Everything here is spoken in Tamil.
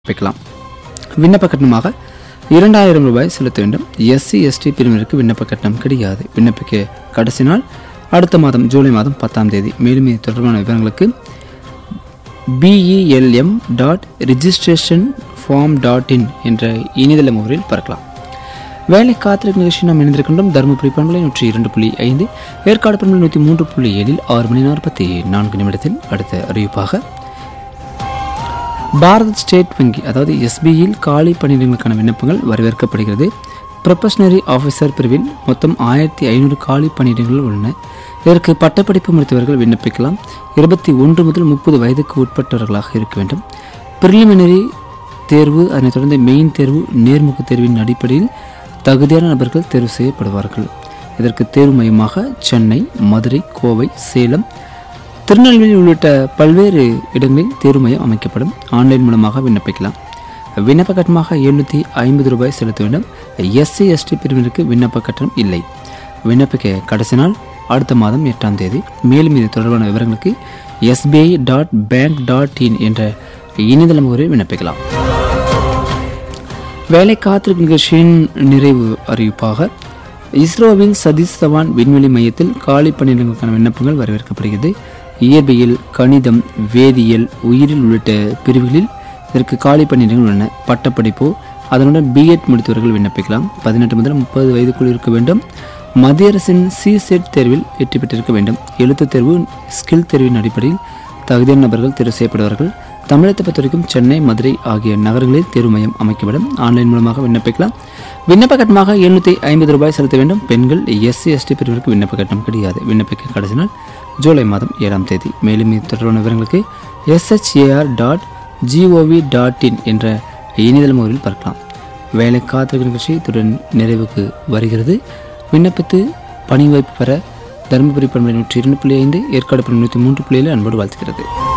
விண்ணப்பிக்கலாம் விண்ணப்ப கட்டணமாக இரண்டாயிரம் ரூபாய் செலுத்த வேண்டும் எஸ்சி எஸ்டி பிரிவினருக்கு விண்ணப்ப கட்டணம் கிடையாது விண்ணப்பிக்க கடைசி நாள் அடுத்த மாதம் ஜூலை மாதம் பத்தாம் தேதி மேலும் இது தொடர்பான விவரங்களுக்கு BELM dot registration form dot in என்ற இணையதள முகவரியில் பார்க்கலாம் வேலை காத்திருக்கும் நிகழ்ச்சி நாம் இணைந்திருக்கின்றோம் தருமபுரி பண்பலை நூற்றி இரண்டு புள்ளி ஐந்து ஏற்காடு பண்பலை நூற்றி மூன்று புள்ளி ஏழில் ஆறு மணி நாற்பத்தி நான்கு நிமிடத்தில் அடுத்த அறிவிப்பாக பாரத் ஸ்டேட் வங்கி அதாவது எஸ்பியில் காலி பணியிடங்களுக்கான விண்ணப்பங்கள் வரவேற்கப்படுகிறது ப்ரொபஷனரி ஆஃபீஸர் பிரிவில் மொத்தம் ஆயிரத்தி ஐநூறு காலி பணியிடங்கள் உள்ளன இதற்கு பட்டப்படிப்பு முடித்தவர்கள் விண்ணப்பிக்கலாம் இருபத்தி ஒன்று முதல் முப்பது வயதுக்கு உட்பட்டவர்களாக இருக்க வேண்டும் ப்ரிலிமினரி தேர்வு அதனைத் தொடர்ந்து மெயின் தேர்வு நேர்முக தேர்வின் அடிப்படையில் தகுதியான நபர்கள் தேர்வு செய்யப்படுவார்கள் இதற்கு தேர்வு மையமாக சென்னை மதுரை கோவை சேலம் திருநெல்வேலி உள்ளிட்ட பல்வேறு இடங்களில் தேர்வு மையம் அமைக்கப்படும் ஆன்லைன் மூலமாக விண்ணப்பிக்கலாம் விண்ணப்ப கட்டணமாக எழுநூற்றி ஐம்பது ரூபாய் செலுத்த வேண்டும் எஸ்சி எஸ்டி பிரிவினருக்கு விண்ணப்ப கட்டணம் இல்லை விண்ணப்பிக்க கடைசி நாள் அடுத்த மாதம் எட்டாம் தேதி மேலும் இது தொடர்பான விவரங்களுக்கு SBI dot bank dot in என்ற இணையதள முகவரில் விண்ணப்பிக்கலாம் வேலை காத்திருக்கும் நிகழ்ச்சியின் நிறைவு அறிவிப்பாக இஸ்ரோவின் சதீஷ் தவான் விண்வெளி மையத்தில் காலி பணியிடங்களுக்கான விண்ணப்பங்கள் வரவேற்கப்படுகிறது இயற்பியல் கணிதம் வேதியியல் உயிரியல் உள்ளிட்ட பிரிவுகளில் இதற்கு காலி பணியிடங்கள் உள்ளன பட்டப்படிப்பு அதனுடன் பிஎட் முடித்தவர்கள் விண்ணப்பிக்கலாம் பதினெட்டு முதல் முப்பது வயதுக்குள் இருக்க வேண்டும் மத்திய அரசின் சி செட் தேர்வில் வெற்றி பெற்றிருக்க வேண்டும் எழுத்துத் தேர்வு ஸ்கில் தேர்வின் அடிப்படையில் தகுதியான நபர்கள் தேர்வு செய்யப்படுவார்கள் தமிழகத்தை பொறுத்த வரைக்கும் சென்னை மதுரை ஆகிய நகரங்களில் தேர்வு மையம் அமைக்கப்படும் ஆன்லைன் மூலமாக விண்ணப்பிக்கலாம் விண்ணப்ப கட்டணமாக எழுநூற்றி ஐம்பது ரூபாய் செலுத்த வேண்டும் பெண்கள் எஸ்சி எஸ்டி பிரிவிற்கு விண்ணப்ப கட்டணம் கிடையாது விண்ணப்பிக்க கடைசி நாள் ஜூலை மாதம் ஏழாம் தேதி மேலும் இது தொடர்பான விவரங்களுக்கு SHAR dot GOV dot in என்ற இணையதள முறையில் பார்க்கலாம் வேலை காத்திருக்கும் நிகழ்ச்சி இத்துடன் நிறைவுக்கு வருகிறது விண்ணப்பித்து பணி வாய்ப்பு பெற தருமபுரி பண்பலை நூற்றி இரண்டு புள்ளி ஐந்து ஏற்காடு பண்பலை நூற்றி மூன்று புள்ளியில் அன்போடு வாழ்த்துகிறது